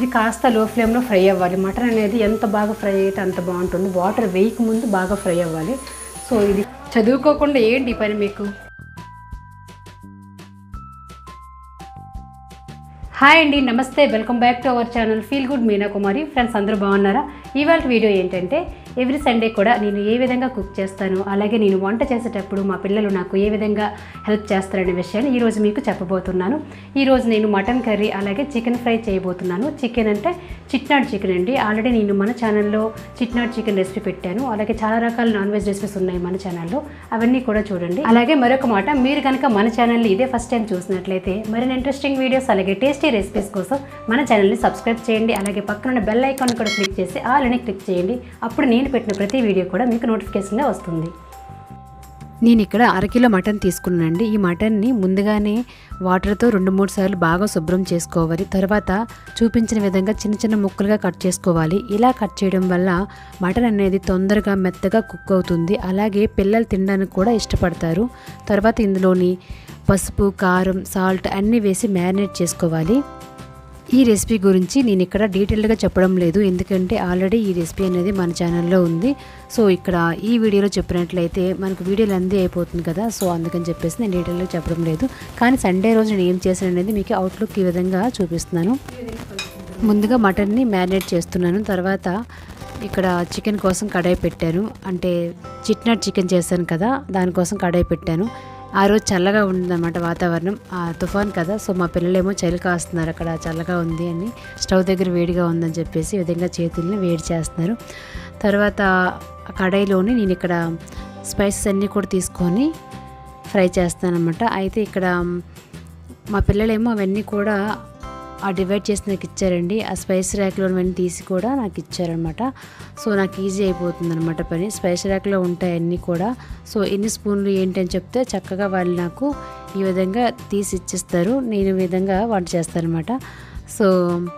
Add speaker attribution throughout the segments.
Speaker 1: ఇది కాస్త లో ఫ్లేమ్లో ఫ్రై అవ్వాలి మటన్ అనేది ఎంత బాగా ఫ్రై అయితే అంత బాగుంటుంది వాటర్ వేయక ముందు బాగా ఫ్రై అవ్వాలి సో ఇది చదువుకోకుండా ఏంటి ఈ పని మీకు హాయ్ అండి నమస్తే welcome back to our channel feel good Meena Kumari friends అందరూ బాగున్నారా ఇవాళ వీడియో ఏంటంటే ఎవ్రీ సండే కూడా నేను ఏ విధంగా కుక్ చేస్తాను అలాగే నేను వంట చేసేటప్పుడు మా పిల్లలు నాకు ఏ విధంగా హెల్ప్ చేస్తారనే విషయాన్ని ఈరోజు మీకు చెప్పబోతున్నాను ఈరోజు నేను మటన్ కర్రీ అలాగే చికెన్ ఫ్రై చేయబోతున్నాను చికెన్ అంటే చిట్నాడ్ చికెన్ అండి ఆల్రెడీ నేను మన ఛానల్లో చిట్నాడ్ చికెన్ రెసిపీ పెట్టాను అలాగే చాలా రకాల నాన్ వెజ్ రెసిపీస్ ఉన్నాయి మన ఛానల్లో అవన్నీ కూడా చూడండి అలాగే మరొక మాట మీరు కనుక మన ఛానల్ని ఇదే ఫస్ట్ టైం చూసినట్లయితే మరిన్ని ఇంట్రెస్టింగ్ వీడియోస్ అలాగే టేస్టీ రెసిపీస్ కోసం మన ఛానల్ని సబ్స్క్రైబ్ చేయండి అలాగే పక్కన బెల్ ఐకాన్ కూడా క్లిక్ చేసి ఆల్ అని క్లిక్ చేయండి అప్పుడు నేను పెట్టిన ప్రతి వీడియో కూడా మీకు నోటిఫికేషన్గా వస్తుంది నేను ఇక్కడ అరకిలో మటన్ తీసుకున్నానండి ఈ మటన్ని ముందుగానే వాటర్తో రెండు మూడు సార్లు బాగా శుభ్రం చేసుకోవాలి తర్వాత చూపించిన విధంగా చిన్న చిన్న ముక్కలుగా కట్ చేసుకోవాలి ఇలా కట్ చేయడం వల్ల మటన్ అనేది తొందరగా మెత్తగా కుక్ అవుతుంది అలాగే పిల్లలు తినడానికి కూడా ఇష్టపడతారు తర్వాత ఇందులోని పసుపు కారం సాల్ట్ అన్నీ వేసి మ్యారినేట్ చేసుకోవాలి ఈ రెసిపీ గురించి నేను ఇక్కడ డీటెయిల్గా చెప్పడం లేదు ఎందుకంటే ఆల్రెడీ ఈ రెసిపీ అనేది మన ఛానల్లో ఉంది సో ఇక్కడ ఈ వీడియోలో చెప్పినట్లయితే మనకు వీడియోలు అందే అయిపోతుంది కదా సో అందుకని చెప్పేసి నేను డీటెయిల్గా చెప్పడం లేదు కానీ సండే రోజు నేను ఏం చేశాను అనేది మీకు అవుట్లుక్ ఈ విధంగా చూపిస్తున్నాను ముందుగా మటన్ని మ్యారినేట్ చేస్తున్నాను తర్వాత ఇక్కడ చికెన్ కోసం కడాయి పెట్టాను అంటే చిట్నాట్ చికెన్ చేశాను కదా దానికోసం కడాయి పెట్టాను ఆ రోజు చల్లగా ఉందన్నమాట వాతావరణం ఆ తుఫాన్ కదా సో మా పిల్లలేమో చలి కాస్తున్నారు అక్కడ చల్లగా ఉంది అని స్టవ్ దగ్గర వేడిగా ఉందని చెప్పేసి ఈ విధంగా చేతుల్ని వేడి చేస్తున్నారు తర్వాత ఆ కడాయిలోని నేను ఇక్కడ స్పైసెస్ అన్నీ కూడా తీసుకొని ఫ్రై చేస్తానమాట అయితే ఇక్కడ మా పిల్లలేమో అవన్నీ కూడా ఆ డివైడ్ చేసి నాకు ఇచ్చారండి ఆ స్పైస్ ర్యాక్లో అవన్నీ తీసి కూడా నాకు ఇచ్చారనమాట సో నాకు ఈజీ అయిపోతుంది అనమాట పని స్పైస్ ర్యాక్లో ఉంటాయి అన్నీ కూడా సో ఎన్ని స్పూన్లు ఏంటి అని చెప్తే చక్కగా వాళ్ళు నాకు ఈ విధంగా తీసి ఇచ్చిస్తారు నేను ఈ విధంగా వంట చేస్తానమాట సో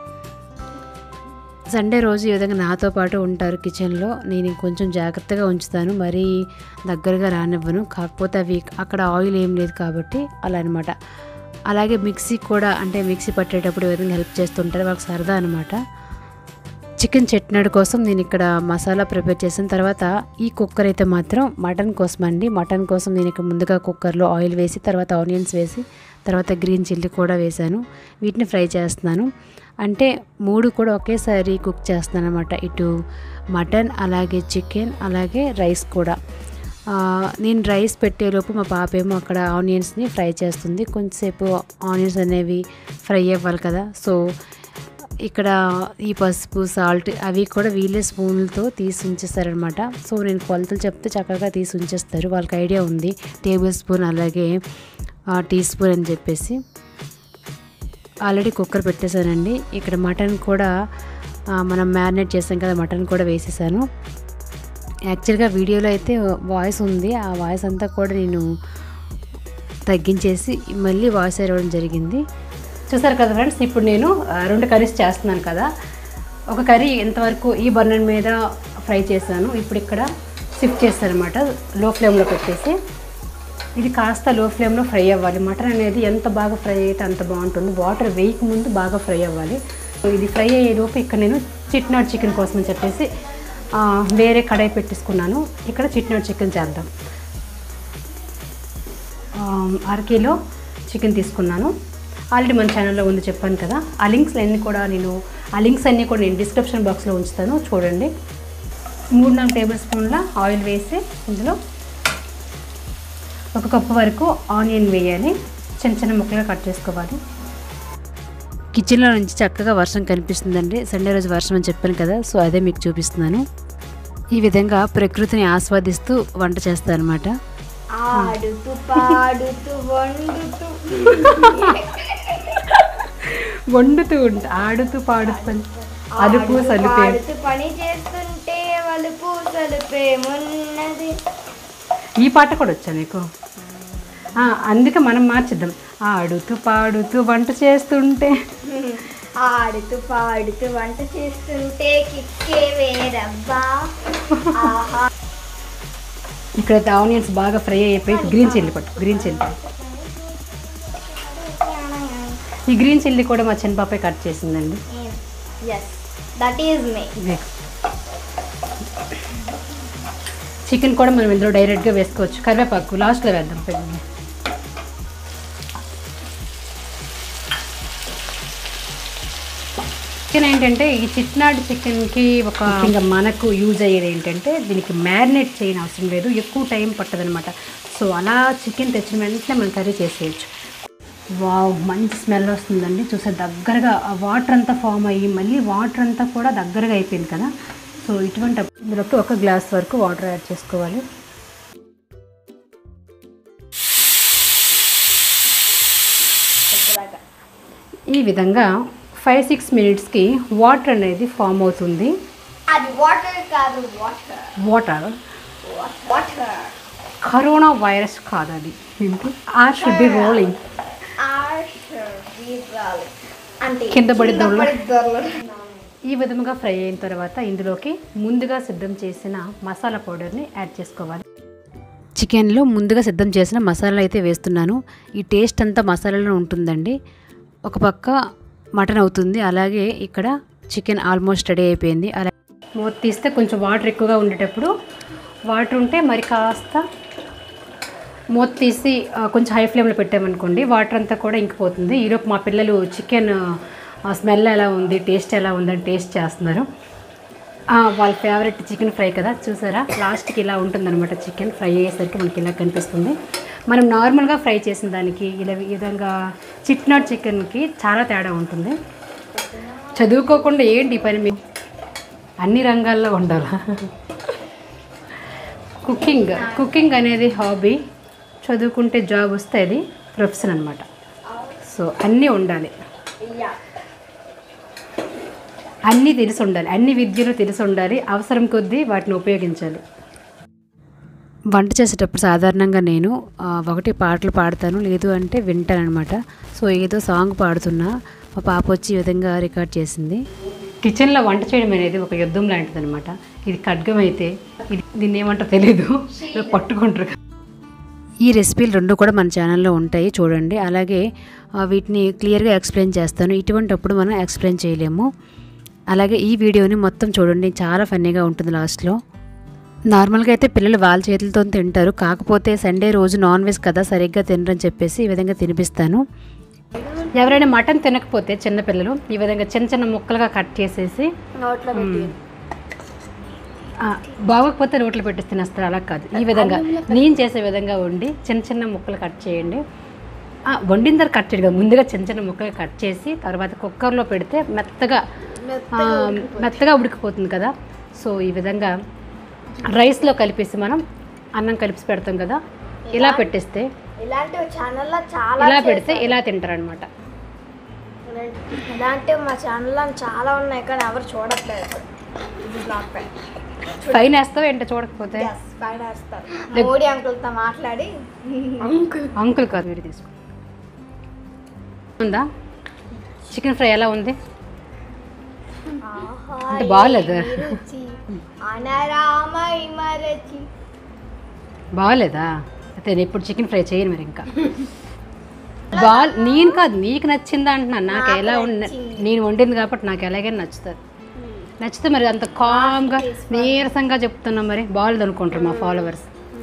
Speaker 1: సండే రోజు ఈ విధంగా నాతో పాటు ఉంటారు కిచెన్లో నేను కొంచెం జాగ్రత్తగా ఉంచుతాను మరీ దగ్గరగా రానివ్వను కాకపోతే అవి అక్కడ ఆయిల్ ఏం లేదు కాబట్టి అలా అనమాట అలాగే మిక్సీ కూడా అంటే మిక్సీ పట్టేటప్పుడు ఈ విధంగా హెల్ప్ చేస్తుంటారు వాళ్ళకి సరదా అనమాట చికెన్ చట్నాడు కోసం నేను ఇక్కడ మసాలా ప్రిపేర్ చేసిన తర్వాత ఈ కుక్కర్ అయితే మాత్రం మటన్ కోసం అండి మటన్ కోసం నేను ఇక్కడ ముందుగా కుక్కర్లో ఆయిల్ వేసి తర్వాత ఆనియన్స్ వేసి తర్వాత గ్రీన్ చిల్లీ కూడా వేశాను వీటిని ఫ్రై చేస్తున్నాను అంటే మూడు కూడా ఒకేసారి కుక్ చేస్తాను అనమాట ఇటు మటన్ అలాగే చికెన్ అలాగే రైస్ కూడా ఆ, నేను రైస్ పెట్టేలోపు మా పాప ఏమో అక్కడ ఆనియన్స్ని ఫ్రై చేస్తుంది కొంచెంసేపు ఆనియన్స్ అనేవి ఫ్రై అవ్వాలి కదా సో ఇక్కడ ఈ పసుపు సాల్ట్ అవి కూడా వీళ్ళే స్పూన్లతో తీసి ఉంచేస్తారనమాట సో నేను కొలతలు చెప్తే చక్కగా తీసి ఉంచేస్తారు వాళ్ళకి ఐడియా ఉంది టేబుల్ స్పూన్ అలాగే టీ స్పూన్ అని చెప్పేసి ఆల్రెడీ కుక్కర్ పెట్టేశానండి ఇక్కడ మటన్ కూడా ఆ, మనం మ్యారినేట్ చేసాం కదా మటన్ కూడా వేసేసాను యాక్చువల్గా వీడియోలో అయితే వాయిస్ ఉంది ఆ వాయిస్ అంతా కూడా నేను తగ్గించేసి మళ్ళీ వాయిస్ ఇవ్వడం జరిగింది చూసారు కదా ఫ్రెండ్స్ ఇప్పుడు నేను ఆ, రెండు కర్రీస్ చేస్తున్నాను కదా ఒక కర్రీ ఎంతవరకు ఈ బర్నర్ మీద ఫ్రై చేశాను ఇప్పుడు ఇక్కడ షిఫ్ట్ చేస్తాను అనమాట లో ఫ్లేమ్లో పెట్టేసి ఇది కాస్త లో ఫ్లేమ్లో ఫ్రై అవ్వాలి మటన్ అనేది ఎంత బాగా ఫ్రై అయితే అంత బాగుంటుంది వాటర్ వేయక ముందు బాగా ఫ్రై అవ్వాలి ఇది ఫ్రై అయ్యేలోపు ఇక్కడ నేను చిట్నాడ్ చికెన్ కోసం అని చెప్పేసి ఆ, వేరే కడాయి పెట్టేసుకున్నాను ఇక్కడ చిట్నాడ్ చికెన్ చేద్దాం ఆ, అర కిలో చికెన్ తీసుకున్నాను ఆల్రెడీ మన ఛానల్లో ఉంది చెప్పాను కదా ఆ లింక్స్ అన్నీ కూడా నేను ఆ లింక్స్ అన్నీ కూడా నేను డిస్క్రిప్షన్ బాక్స్లో ఉంచుతాను చూడండి మూడు నాలుగు టేబుల్ స్పూన్ల ఆయిల్ వేసి ఇందులో ఒక కప్పు వరకు ఆనియన్ వేయాలి చిన్న చిన్న ముక్కలుగా కట్ చేసుకోవాలి కిచెన్లో నుంచి చక్కగా వర్షం కనిపిస్తుందండి సండే రోజు వర్షం అని చెప్పాను కదా సో అదే మీకు చూపిస్తున్నాను ఈ విధంగా ప్రకృతిని ఆస్వాదిస్తూ వంట చేస్తాను అనమాట
Speaker 2: ఆడుతూ పాడుతూ వండుతూ
Speaker 1: వండుతూ ఉంటా ఆడుతూ పాడుతూ పని అదుపు
Speaker 2: ఆడుతూ
Speaker 1: సలిపే
Speaker 2: పాడుతూ పని చేస్తుంటే వలుపు సలుపేమున్నది
Speaker 1: ఈ పాట కూడా వచ్చా నీకు ఆ, అందుకే మనం మార్చిద్దాం ఆడుతూ పాడుతూ వంట చేస్తుంటే
Speaker 2: ఆడుతూ పాడుతూ వంట చేస్తుంటే కిక్కే వేరబ్బా ఆహా
Speaker 1: ఇక్కడ ఆనియన్స్ బాగా ఫ్రై అయిపోయి గ్రీన్ చిల్లీ పట్టు గ్రీన్ చిల్లీ ఈ గ్రీన్ చిల్లీ కూడా మా చిన్న పాపే కట్ చేసిందండి
Speaker 2: ఎస్ దట్ ఈజ్ మీ
Speaker 1: చికెన్ కూడా మనం ఇందులో డైరెక్ట్గా వేసుకోవచ్చు కరివేపాకు లాస్ట్లో వేద్దాం పెద్ద చికెన్ ఏంటంటే ఈ చిట్నాడు చికెన్కి ఒక ఇంకా మనకు యూజ్ అయ్యేది ఏంటంటే దీనికి మ్యారినేట్ చేయని అవసరం లేదు ఎక్కువ టైం పట్టదనమాట సో అలా చికెన్ తెచ్చిన వెంటనే మనం కర్రీ చేసేయచ్చు వావ్ మంచి స్మెల్ వస్తుందండి చూసే దగ్గరగా ఆ వాటర్ అంతా ఫామ్ అయ్యి మళ్ళీ వాటర్ అంతా కూడా దగ్గరగా అయిపోయింది కదా సో ఇటువంటి అప్పుడు ఇందులోకి ఒక గ్లాస్ వరకు వాటర్ యాడ్ చేసుకోవాలి
Speaker 2: ఇప్పటిదాకా
Speaker 1: ఈ విధంగా ఫైవ్ సిక్స్ మినిట్స్కి వాటర్ అనేది ఫామ్ అవుతుంది
Speaker 2: అది వాటర్ కాదు water
Speaker 1: water
Speaker 2: water
Speaker 1: corona virus కాదు అది ఏంటి ఆర్ షుడ్ బి రోలింగ్
Speaker 2: అంటే
Speaker 1: కింద పడి దొరలు.
Speaker 2: పడి దొరలు.
Speaker 1: ఈ విధముగా ఫ్రై అయిన తర్వాత ఇందులోకి ముందుగా సిద్ధం చేసిన మసాలా పౌడర్ని యాడ్ చేసుకోవాలి చికెన్లో ముందుగా సిద్ధం చేసిన మసాలా అయితే వేస్తున్నాను ఈ టేస్ట్ అంతా మసాలాలో ఉంటుందండి ఒక పక్క మటన్ అవుతుంది అలాగే ఇక్కడ చికెన్ ఆల్మోస్ట్ రెడీ అయిపోయింది అలా మూత తీస్తే కొంచెం వాటర్ ఎక్కువగా ఉండేటప్పుడు వాటర్ ఉంటే మరి కాస్త మూత తీసి ఆ, కొంచెం హై ఫ్లేమ్లో పెట్టామనుకోండి వాటర్ అంతా కూడా ఇంకిపోతుంది ఈలోపు మా పిల్లలు చికెన్ స్మెల్ ఎలా ఉంది టేస్ట్ ఎలా ఉందని టేస్ట్ చేస్తున్నారు ఆ, వాళ్ళ ఫేవరెట్ చికెన్ ఫ్రై కదా చూసారా లాస్ట్కి ఇలా ఉంటుందన్నమాట చికెన్ ఫ్రై అయ్యేసరికి మనకి ఇలా కనిపిస్తుంది మనం నార్మల్గా ఫ్రై చేసిన దానికి ఇలా ఈ విధంగా చిట్నాట్ చికెన్కి చాలా తేడా ఉంటుంది చదువుకోకుండా ఏంటి ఈ పని మీ అన్ని రంగాల్లో ఉండాలా కుకింగ్ కుకింగ్ అనేది హాబీ చదువుకుంటే జాబ్ వస్తే అది ప్రొఫెషన్ అనమాట సో అన్నీ ఉండాలి
Speaker 2: యా
Speaker 1: అన్నీ తెలిసి ఉండాలి అన్ని విద్యలు తెలిసి ఉండాలి అవసరం కొద్దీ వాటిని ఉపయోగించాలి వంట చేసేటప్పుడు సాధారణంగా నేను ఆ, ఒకటి పాటలు పాడతాను లేదు అంటే వింటాను అనమాట సో ఏదో సాంగ్ పాడుతున్నా మా పాప వచ్చి ఈ విధంగా రికార్డ్ చేసింది కిచెన్లో వంట చేయడం అనేది ఒక యుద్ధం లాంటిది అనమాట ఇది ఖడ్గం అయితే ఇది దీన్ని ఏమంటారో తెలీదు ఏదో పట్టుకుంటారు ఈ రెసిపీలు రెండు కూడా మన ఛానల్లో ఉంటాయి చూడండి అలాగే ఆ, వీటిని క్లియర్గా ఎక్స్ప్లెయిన్ చేస్తాను ఇటువంటప్పుడు మనం ఎక్స్ప్లెయిన్ చేయలేము అలాగే ఈ వీడియోని మొత్తం చూడండి చాలా ఫన్నీగా ఉంటుంది లాస్ట్లో నార్మల్గా అయితే పిల్లలు వాళ్ళ చేతులతో తింటారు కాకపోతే సండే రోజు నాన్ వెజ్ కదా సరిగ్గా తినరని చెప్పేసి ఈ విధంగా తినిపిస్తాను ఎవరైనా మటన్ తినకపోతే చిన్నపిల్లలు ఈ విధంగా చిన్న చిన్న ముక్కలుగా కట్ చేసేసి
Speaker 2: నోట్లో పెట్టి
Speaker 1: ఆ, బాగోకపోతే రోట్లో పెట్టేసి తినేస్తారు అలా కాదు ఈ విధంగా నేను చేసే విధంగా వండి చిన్న చిన్న ముక్కలు కట్ చేయండి ఆ, వండిన తర్వాత కట్ చేయడం కాదు. ముందుగా చిన్న చిన్న ముక్కలు కట్ చేసి తర్వాత కుక్కర్లో పెడితే మెత్తగా ఆ, మెత్తగా ఉడికిపోతుంది కదా సో ఈ విధంగా రైస్లో కలిపేసి మనం అన్నం కలిపి పెడతాం కదా ఇలా పెట్టేస్తే
Speaker 2: ఇలాంటి ఛానల్లో చాలా
Speaker 1: ఇలా పెడితే ఇలా తింటారనమాట
Speaker 2: ఇలాంటివి మా ఛానల్లో చాలా ఉన్నాయి కానీ ఎవరు చూడట్లేదు ఇది నాట్ బ్యాడ్
Speaker 1: పైన వేస్తావు ఏంటో చూడకపోతే
Speaker 2: పైన వేస్తారు మోడీ అంకుల్తో మాట్లాడి అంకుల్
Speaker 1: అంకుల్ కాదు మీరు తీసుకో ఉందా చికెన్ ఫ్రై ఎలా ఉంది అంటే బాగాలేదు.
Speaker 2: అనరామై మరచి
Speaker 1: బాగాలేదా అయితే నేను ఇప్పుడు చికెన్ ఫ్రై చేయను మరి ఇంకా బా నేను కాదు నీకు నచ్చిందా అంటున్నా నాకు ఎలా ఉండ నేను వండింది కాబట్టి నాకు ఎలాగైనా నచ్చుతుంది నచ్చితే మరి అంత కామ్గా నీరసంగా చెప్తున్నా మరి బాగాలేదు అనుకుంటారు మా ఫాలోవర్స్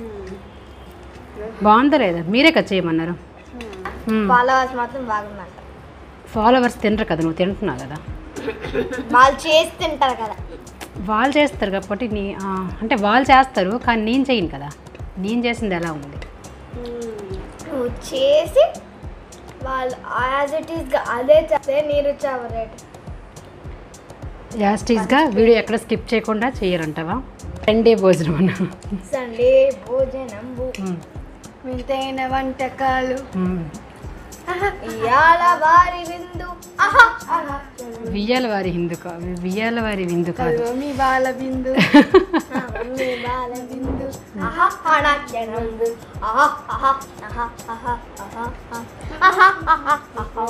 Speaker 1: బాగుందా లేదా మీరే కదా చేయమన్నారు
Speaker 2: ఫాలోవర్స్ మాత్రం బాగుందంట
Speaker 1: ఫాలోవర్స్ తినరు కదా నువ్వు తింటున్నావు కదా
Speaker 2: వాళ్ళు చేసి తింటారు కదా
Speaker 1: వాళ్ళు చేస్తారు కాబట్టి నీ ఆ, అంటే వాళ్ళు చేస్తారు కానీ నేను చేయను కదా నేను చేసింది ఎలా ఉంది
Speaker 2: నువ్వు చేసి వాళ్ళు యాజ్ ఇట్ ఈస్ అదే చేస్తే నీరు రేట్
Speaker 1: యాస్టీస్గా వీడియో ఎక్కడ స్కిప్ చేయకుండా చేయరంటావా రెండే భోజనం అన్న
Speaker 2: సండే భోజనం వింతైన వంటకాలు ఇయాల వారి విందు ఆహా ఆహా
Speaker 1: వియ్యాల వారి హిందూ కాదు వియ్యాల వారి విందు కాదు
Speaker 2: మీ బాల బిందు మీ బాల బిందు ఆహా ఆనాట్యనందు ఆహా ఆహా ఆహా ఆహా ఆహా ఆహా ఆహా ఆహా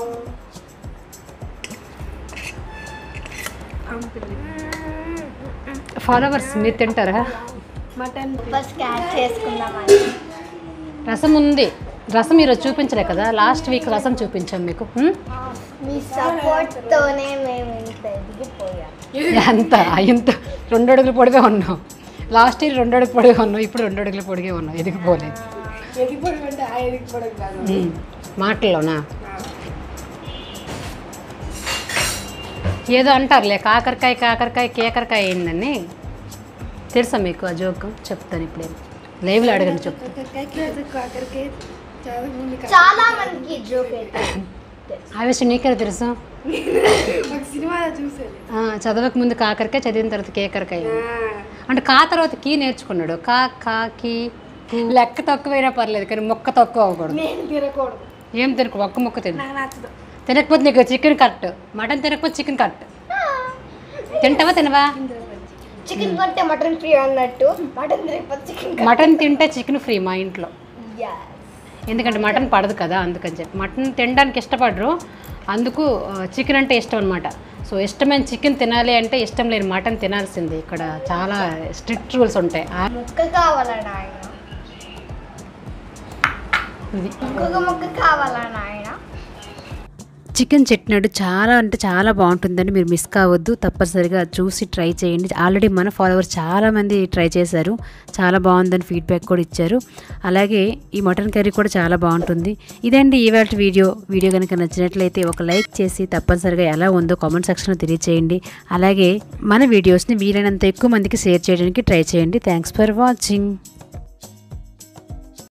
Speaker 1: ఫాలోవర్స్ మీరు తింటారా
Speaker 2: మటన్ ఫస్ట్ క్యాచ్ చేసుకుందామని
Speaker 1: రసం ఉంది రసం ఈరోజు చూపించలే కదా లాస్ట్ వీక్ రసం చూపించాం మీకు హ్మ్?
Speaker 2: మీ సపోర్ట్ తోనే మేము ఇంత ఎదిగిపోయాం
Speaker 1: ఎంత ఇంత రెండు అడుగుల పొడిగా ఉన్నాం లాస్ట్ ఇయర్ రెండు అడుగు పొడిగా ఉన్నాం ఇప్పుడు రెండు అడుగుల పొడిగే ఉన్నాం ఎదిగిపోలేదు
Speaker 3: ఎదిగిపోవడం అంటే ఆ ఎదిగిపోవడం కాదు
Speaker 1: ఉమ్. మాటల్లోనా ఏదో అంటారులే కాకరకాయ కాకరకాయ కేకరకాయ అయిందని తెలుసా మీకు ఆ జోక్ చెప్తాను ఇప్పుడు లైవ్లో అడగండి చెప్తాను
Speaker 3: కాకరకాయ చాలా మంది
Speaker 2: చాలా మందికి జోక్ అయితే
Speaker 1: ఆ విషయం నీకే తెలుసు
Speaker 3: ఒక సినిమాలో చూసాను
Speaker 1: ఆ, చదవక ముందు కాకరకాయ చదివిన తర్వాత కేకరకాయ అంటే కా తర్వాత కీ నేర్చుకున్నాడు కా కా కీ కు. లెక్క తక్కువైనా పర్లేదు కానీ మొక్క తక్కువ అవ్వకూడదు
Speaker 3: నేను తినకూడదు
Speaker 1: ఏం తినకు ఒక్క మొక్క తిను
Speaker 3: నాకు నచ్చదు
Speaker 1: తినకపోతే నీకు చికెన్ కరెక్ట్ మటన్ తినకపోతే చికెన్ కరెక్ట్ తింటావా తినవా
Speaker 2: చికెన్ కొంటే మటన్ ఫ్రీ అన్నట్టు మటన్ తినకపోతే చికెన్
Speaker 1: మటన్ తింటే చికెన్ ఫ్రీ మా ఇంట్లో ఎందుకంటే మటన్ పడదు కదా అందుకని చెప్పి మటన్ తినడానికి ఇష్టపడరు అందుకు చికెన్ అంటే ఇష్టం అనమాట సో ఇష్టమైన చికెన్ తినాలి అంటే ఇష్టం లేని మటన్ తినాల్సిందే ఇక్కడ చాలా స్ట్రిక్ట్ రూల్స్ ఉంటాయి ఆ-
Speaker 2: ముక్క కావాలా నాయన
Speaker 1: ఇది
Speaker 2: ఇంకొక ముక్క కావాలా నాయన
Speaker 1: చికెన్ చెట్నాడు చాలా అంటే చాలా బాగుంటుందని మీరు మిస్ కావద్దు తప్పనిసరిగా చూసి ట్రై చేయండి ఆల్రెడీ మన ఫాలోవర్స్ చాలామంది ట్రై చేశారు చాలా బాగుందని ఫీడ్బ్యాక్ కూడా ఇచ్చారు అలాగే ఈ మటన్ కర్రీ కూడా చాలా బాగుంటుంది ఇదండి ఇవాళ వీడియో వీడియో కనుక నచ్చినట్లయితే ఒక లైక్ చేసి తప్పనిసరిగా ఎలా ఉందో కామెంట్ సెక్షన్లో తెలియచేయండి అలాగే మన వీడియోస్ని వీలైనంత ఎక్కువ మందికి షేర్ చేయడానికి ట్రై చేయండి థ్యాంక్స్ ఫర్ వాచింగ్